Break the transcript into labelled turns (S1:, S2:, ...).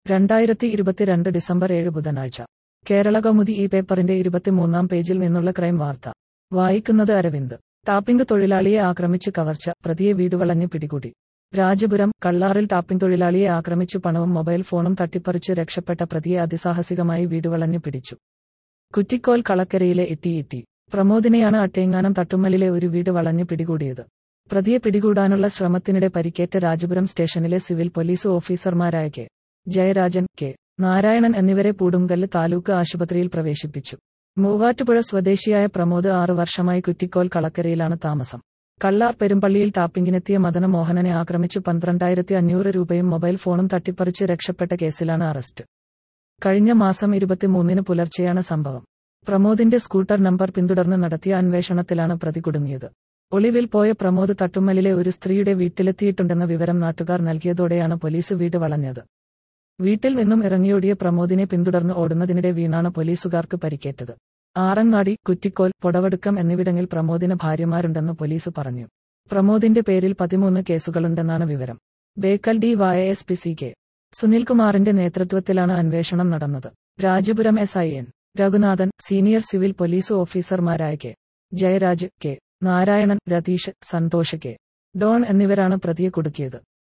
S1: രണ്ടായിരത്തി ഇരുപത്തിരണ്ട് ഡിസംബർ ഏഴ് ബുധനാഴ്ച കേരള കൗമുദി ഈ പേപ്പറിന്റെ ഇരുപത്തിമൂന്നാം പേജിൽ നിന്നുള്ള ക്രൈം വാർത്ത വായിക്കുന്നത് അരവിന്ദ് ടാപ്പിംഗ് തൊഴിലാളിയെ ആക്രമിച്ച് കവർച്ച പ്രതിയെ വീടുവളഞ്ഞ് പിടികൂടി രാജപുരം കള്ളാറിൽ ടാപ്പിംഗ് തൊഴിലാളിയെ ആക്രമിച്ചു പണവും മൊബൈൽ ഫോണും തട്ടിപ്പറിച്ച് രക്ഷപ്പെട്ട പ്രതിയെ അതിസാഹസികമായി വീടുവളഞ്ഞ് പിടിച്ചു കുറ്റിക്കോൽ കളക്കരയിലെ ഇട്ടി ഇട്ടി പ്രമോദിനെയാണ് അട്ടേങ്ങാനം തട്ടുമ്മലിലെ ഒരു വീട് വളഞ്ഞ് പിടികൂടിയത് പ്രതിയെ പിടികൂടാനുള്ള ശ്രമത്തിനിടെ പരിക്കേറ്റ രാജപുരം സ്റ്റേഷനിലെ സിവിൽ പോലീസ് ഓഫീസർമാരായ കെ ജയരാജൻ കെ നാരായണൻ എന്നിവരെ പൂടുങ്കല്ല് താലൂക്ക് ആശുപത്രിയിൽ പ്രവേശിപ്പിച്ചു മൂവാറ്റുപുഴ സ്വദേശിയായ പ്രമോദ് ആറു വർഷമായി കുറ്റിക്കോൽ കളക്കരയിലാണ് താമസം കള്ളാർ പെരുമ്പള്ളിയിൽ ടാപ്പിംഗിനെത്തിയ മദന മോഹനനെ ആക്രമിച്ചു പന്ത്രണ്ടായിരത്തി അഞ്ഞൂറ് രൂപയും മൊബൈൽ ഫോണും തട്ടിപ്പറിച്ച് രക്ഷപ്പെട്ട കേസിലാണ് അറസ്റ്റ് കഴിഞ്ഞ മാസം ഇരുപത്തിമൂന്നിന് പുലർച്ചെയാണ് സംഭവം പ്രമോദിന്റെ സ്കൂട്ടർ നമ്പർ പിന്തുടർന്ന് നടത്തിയ അന്വേഷണത്തിലാണ് പ്രതി കുടുങ്ങിയത് ഒളിവിൽ പോയ പ്രമോദ് തട്ടുമ്മലിലെ ഒരു സ്ത്രീയുടെ വീട്ടിലെത്തിയിട്ടുണ്ടെന്ന വിവരം നാട്ടുകാർ നൽകിയതോടെയാണ് പോലീസ് വീട് വളഞ്ഞത് വീട്ടിൽ നിന്നും ഇറങ്ങിയോടിയ പ്രമോദിനെ പിന്തുടർന്ന് ഓടുന്നതിനിടെ വീണാണ് പോലീസുകാർക്ക് പരിക്കേറ്റത് ആറങ്ങാടി കുറ്റിക്കോൽ പൊടവടുക്കം എന്നിവിടങ്ങളിൽ പ്രമോദിന് ഭാര്യമാരുണ്ടെന്ന് പോലീസ് പറഞ്ഞു പ്രമോദിന്റെ പേരിൽ പതിമൂന്ന് കേസുകളുണ്ടെന്നാണ് വിവരം Bekal D Y S P C K സുനിൽകുമാറിന്റെ നേതൃത്വത്തിലാണ് അന്വേഷണം നടന്നത് Rajapuram S I N Raghunathan senior civil police ഓഫീസർമാരായ K Jayaraj K Narayanan Ratheesh Santhosh K Don എന്നിവരാണ് പ്രതിയെ കുടുക്കിയത്